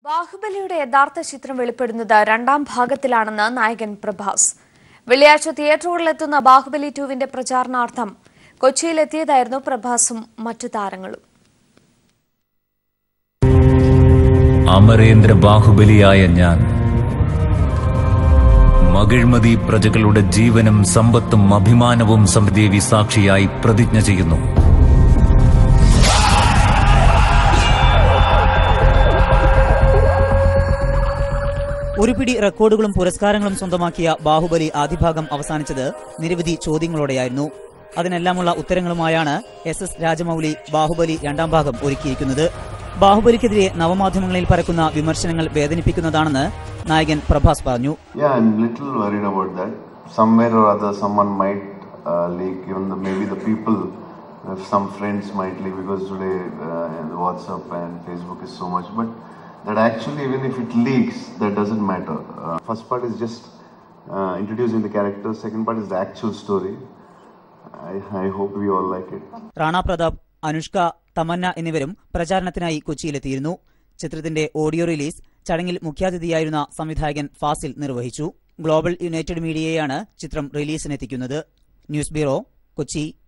ബാഹുബലിയുടെ യഥാർത്ഥ ചിത്രം വെളിപ്പെടുന്നത് രണ്ടാം ഭാഗത്തിലാണെന്ന് നായകൻ പ്രഭാസ് വെള്ളിയാഴ്ച തിയേറ്ററുകളിലെത്തുന്ന ബാഹുബലി ടുവിന്റെ പ്രചാരണാർത്ഥം കൊച്ചിയിലെത്തിയതായിരുന്നു പ്രഭാസും മറ്റു താരങ്ങളും അമരേന്ദ്ര ബാഹുബലിയായ ഞാൻ മകിഴ്മതി പ്രജകളുടെ ജീവനും സമ്പത്തും അഭിമാനവും സമൃദ്ധി സാക്ഷിയായി പ്രതിജ്ഞ ചെയ്യുന്നു ഒരു പിടി റെക്കോർഡുകളും പുരസ്കാരങ്ങളും സ്വന്തമാക്കിയ ബാഹുബലി ആദ്യഭാഗം അവസാനിച്ചത് നിരവധി ചോദ്യങ്ങളോടെയായിരുന്നു അതിനെല്ലാമുള്ള ഉത്തരങ്ങളുമായാണ് എസ് എസ് രാജമൌലി ബാഹുബലി രണ്ടാം ഭാഗം ഒരുക്കിയിരിക്കുന്നത് ബാഹുബലിക്കെതിരെ നവമാധ്യമങ്ങളിൽ പരക്കുന്ന വിമർശനങ്ങൾ വേദനിപ്പിക്കുന്നതാണെന്ന് നായകൻ പ്രഭാസ് പറഞ്ഞു Yeah, I'm little worried about that. Somewhere or other, someone might uh, leak. Even the, maybe the people, if some friends might leak because today uh, the WhatsApp and Facebook is so much. But that actually, even if it leaks, that doesn't matter. Uh, first part is just uh, introducing the characters. Second part is the actual story. I, I hope we all like it. Rana Pratap Anushka Tamannaah എന്നിവരും പ്രചാരണത്തിനായി കൊച്ചിയിലെത്തിയിരുന്നു ചിത്രത്തിന്റെ audio release ചടങ്ങിൽ മുഖ്യാതിഥിയായിരുന്ന സംവിധായകൻ ഫാസിൽ നിർവഹിച്ചു global United മീഡിയയാണ് ചിത്രം റിലീസിനെത്തിക്കുന്നത് news bureau Kochi